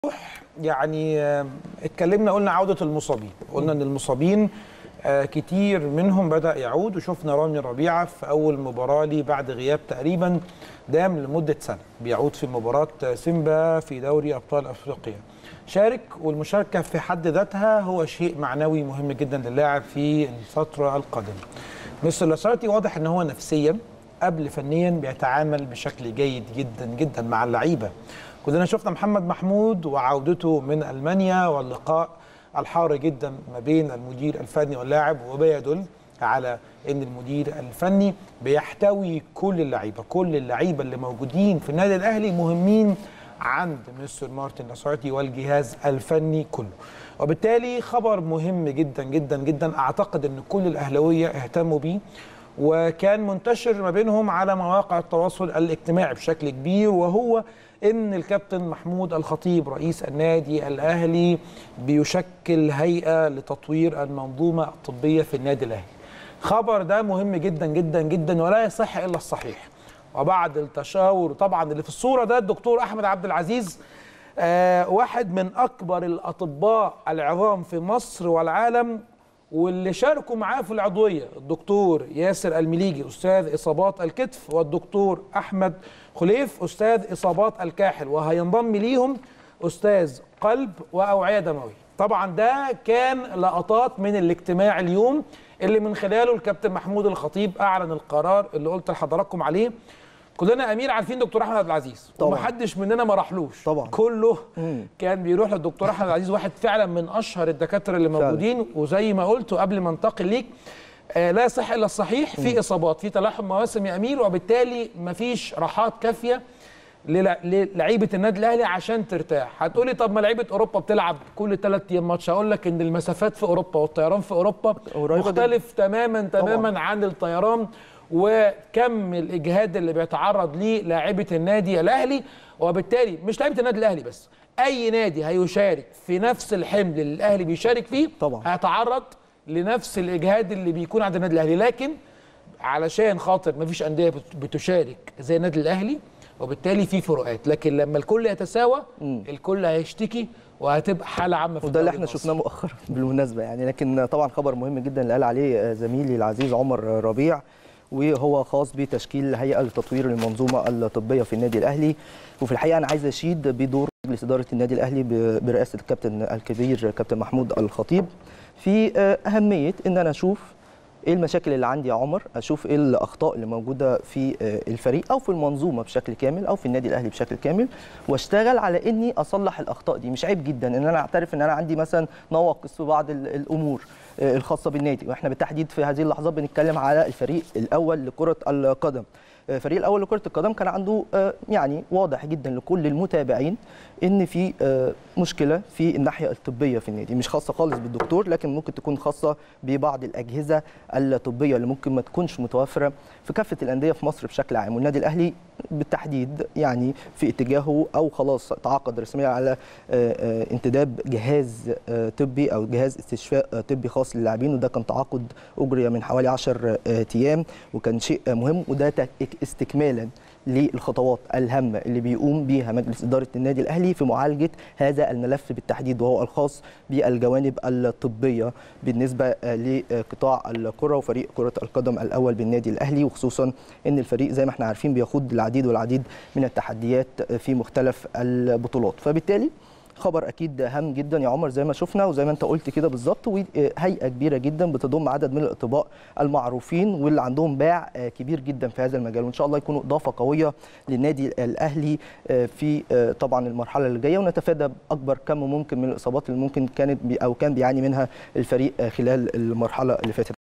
يعني آه، اتكلمنا قلنا عودة المصابين قلنا ان المصابين آه، كتير منهم بدأ يعود وشفنا رامي ربيعة في أول مباراة ليه بعد غياب تقريبا دام لمدة سنة بيعود في مباراة سيمبا في دوري أبطال أفريقيا شارك والمشاركة في حد ذاتها هو شيء معنوي مهم جدا للاعب في الفترة القادمة مستر لاسارتي واضح ان هو نفسيا قبل فنيا بيتعامل بشكل جيد جدا جدا مع اللعيبه كلنا شفنا محمد محمود وعودته من المانيا واللقاء الحار جدا ما بين المدير الفني واللاعب وبيدل على ان المدير الفني بيحتوي كل اللعيبه كل اللعيبه اللي موجودين في النادي الاهلي مهمين عند مستر مارتن لاسارتي والجهاز الفني كله وبالتالي خبر مهم جدا جدا جدا اعتقد ان كل الاهلاويه اهتموا بيه وكان منتشر ما بينهم على مواقع التواصل الاجتماعي بشكل كبير وهو ان الكابتن محمود الخطيب رئيس النادي الاهلي بيشكل هيئه لتطوير المنظومه الطبيه في النادي الاهلي. خبر ده مهم جدا جدا جدا ولا يصح الا الصحيح. وبعد التشاور طبعا اللي في الصوره ده الدكتور احمد عبد العزيز آه واحد من اكبر الاطباء العظام في مصر والعالم واللي شاركوا معاه في العضويه الدكتور ياسر المليجي استاذ اصابات الكتف والدكتور احمد خليف استاذ اصابات الكاحل وهينضم ليهم استاذ قلب واوعيه دمويه طبعا ده كان لقطات من الاجتماع اليوم اللي من خلاله الكابتن محمود الخطيب اعلن القرار اللي قلت لحضراتكم عليه كلنا امير عارفين دكتور احمد عبد العزيز طبعاً. ومحدش مننا ما راحلوش طبعاً. كله مم. كان بيروح للدكتور احمد عبد العزيز واحد فعلا من اشهر الدكاتره اللي فعلاً. موجودين وزي ما قلت قبل ما انتقل ليك آه لا يصح الا الصحيح في اصابات في تلاحم مواسم يا امير وبالتالي مفيش راحات كافيه للع- للعيبه النادي الاهلي عشان ترتاح هتقولي طب ما لعيبه اوروبا بتلعب كل ثلاث ايام ماتش هقول لك ان المسافات في اوروبا والطيران في اوروبا قريبة مختلف تماما تماما عن الطيران وكم الاجهاد اللي بيتعرض ليه لاعيبه النادي الاهلي وبالتالي مش لعيبه النادي الاهلي بس اي نادي هيشارك في نفس الحمل اللي الاهلي بيشارك فيه طبعاً. هيتعرض لنفس الاجهاد اللي بيكون عند النادي الاهلي لكن علشان خاطر مفيش انديه بت- بتشارك زي النادي الاهلي وبالتالي في فروقات لكن لما الكل يتساوى الكل هيشتكي وهتبقى حاله عامه في وده اللي الدوري احنا المصري. شفناه مؤخرا بالمناسبه يعني لكن طبعا خبر مهم جدا اللي قال عليه آه، زميلي العزيز عمر ربيع وهو خاص بتشكيل هيئه لتطوير المنظومه الطبيه في النادي الاهلي وفي الحقيقه انا عايز اشيد بدور مجلس اداره النادي الاهلي ب- برئاسه الكابتن الكبير كابتن محمود الخطيب في آه، اهميه ان انا اشوف ايه المشاكل اللي عندي يا عمر اشوف ايه الاخطاء اللي موجوده في آه، الفريق او في المنظومه بشكل كامل او في النادي الاهلي بشكل كامل واشتغل على اني اصلح الاخطاء دي مش عيب جدا ان انا اعترف ان انا عندي مثلا نواقص في بعض ال- الامور آه، الخاصه بالنادي واحنا بالتحديد في هذه اللحظات بنتكلم على الفريق الاول لكره القدم آه، الفريق الاول لكره القدم كان عنده آه، يعني واضح جدا لكل المتابعين ان في آه، مشكله في الناحيه الطبيه في النادي مش خاصه خالص بالدكتور لكن ممكن تكون خاصه ببعض الاجهزه الطبيه اللي ممكن ما تكونش متوفره في كافه الانديه في مصر بشكل عام والنادي الاهلي بالتحديد يعني في اتجاهه او خلاص تعاقد رسميا على آه، آه، انتداب جهاز آه، طبي او جهاز استشفاء آه، طبي خاص للاعبين وده كان تعاقد اجري من حوالي 10 ايام وكان شيء آه، مهم وده تك- استكمالا للخطوات الهامه اللي بيقوم بيها مجلس اداره النادي الاهلي في معالجه هذا الملف بالتحديد وهو الخاص بالجوانب الطبيه بالنسبه آه، لقطاع الكره وفريق كره القدم الاول بالنادي الاهلي وخصوصا ان الفريق زي ما احنا عارفين بيخوض العديد والعديد من التحديات في مختلف البطولات فبالتالي خبر اكيد هام جدا يا عمر زي ما شفنا وزي ما انت قلت كده بالظبط وهيئه كبيره جدا بتضم عدد من الاطباء المعروفين واللي عندهم باع آه، كبير جدا في هذا المجال وان شاء الله يكونوا اضافه قويه للنادي الاهلي آه، في آه، طبعا المرحله اللي جايه ونتفادى اكبر كم ممكن من الاصابات اللي ممكن كانت بي او كان بيعاني منها الفريق آه، خلال المرحله اللي فاتت